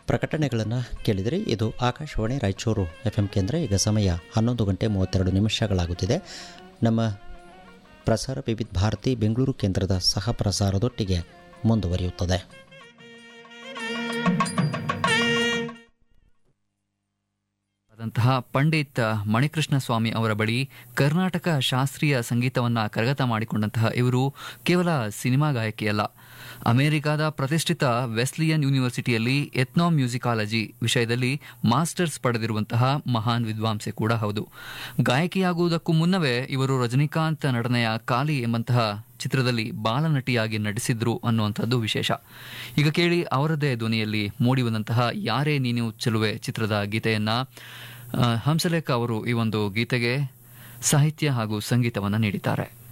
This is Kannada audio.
ಪ್ರಕಟಣೆಗಳನ್ನು ಕೇಳಿದರೆ ಇದು ಆಕಾಶವಾಣಿ ರಾಯಚೂರು ಎಫ್ ಎಂ ಕೇಂದ್ರ ಈಗ ಸಮಯ ಹನ್ನೊಂದು ಗಂಟೆ ಮೂವತ್ತೆರಡು ನಿಮಿಷಗಳಾಗುತ್ತಿದೆ ನಮ್ಮ ಪ್ರಸಾರ ವಿವಿಧ ಭಾರತಿ ಬೆಂಗಳೂರು ಕೇಂದ್ರದ ಸಹ ಪ್ರಸಾರದೊಟ್ಟಿಗೆ ಮುಂದುವರಿಯುತ್ತದೆ ಆದಂತಹ ಪಂಡಿತ್ ಮಣಿಕೃಷ್ಣ ಸ್ವಾಮಿ ಅವರ ಬಳಿ ಕರ್ನಾಟಕ ಶಾಸ್ತ್ರೀಯ ಸಂಗೀತವನ್ನ ಕರಗತ ಮಾಡಿಕೊಂಡಂತಹ ಇವರು ಕೇವಲ ಸಿನಿಮಾ ಗಾಯಕಿಯಲ್ಲ ಅಮೆರಿಕಾದ ಪ್ರತಿಷ್ಠಿತ ವೆಸ್ಲಿಯನ್ ಯೂನಿವರ್ಸಿಟಿಯಲ್ಲಿ ಎತ್ನೋ ಮ್ಯೂಸಿಕಾಲಜಿ ವಿಷಯದಲ್ಲಿ ಮಾಸ್ಟರ್ಸ್ ಪಡೆದಿರುವಂತಹ ಮಹಾನ್ ವಿದ್ವಾಂಸೆ ಕೂಡ ಹೌದು ಗಾಯಕಿಯಾಗುವುದಕ್ಕೂ ಮುನ್ನವೇ ಇವರು ರಜನಿಕಾಂತ್ ನಟನೆಯ ಕಾಲಿ ಎಂಬಂತಹ ಚಿತ್ರದಲ್ಲಿ ಬಾಲನಟಿಯಾಗಿ ನಟಿಸಿದ್ರು ಅನ್ನುವಂಥದ್ದು ವಿಶೇಷ ಈಗ ಕೇಳಿ ಅವರದ್ದೇ ಧ್ವನಿಯಲ್ಲಿ ಮೂಡಿ ಬಂದಂತಹ ಯಾರೇ ನೀನು ಚೆಲುವೆ ಚಿತ್ರದ ಗೀತೆಯನ್ನ ಆ, ಹಂಸಲೇಖ ಅವರು ಈ ಒಂದು ಗೀತೆಗೆ ಸಾಹಿತ್ಯ ಹಾಗೂ ಸಂಗೀತವನ್ನು ನೀಡಿದ್ದಾರೆ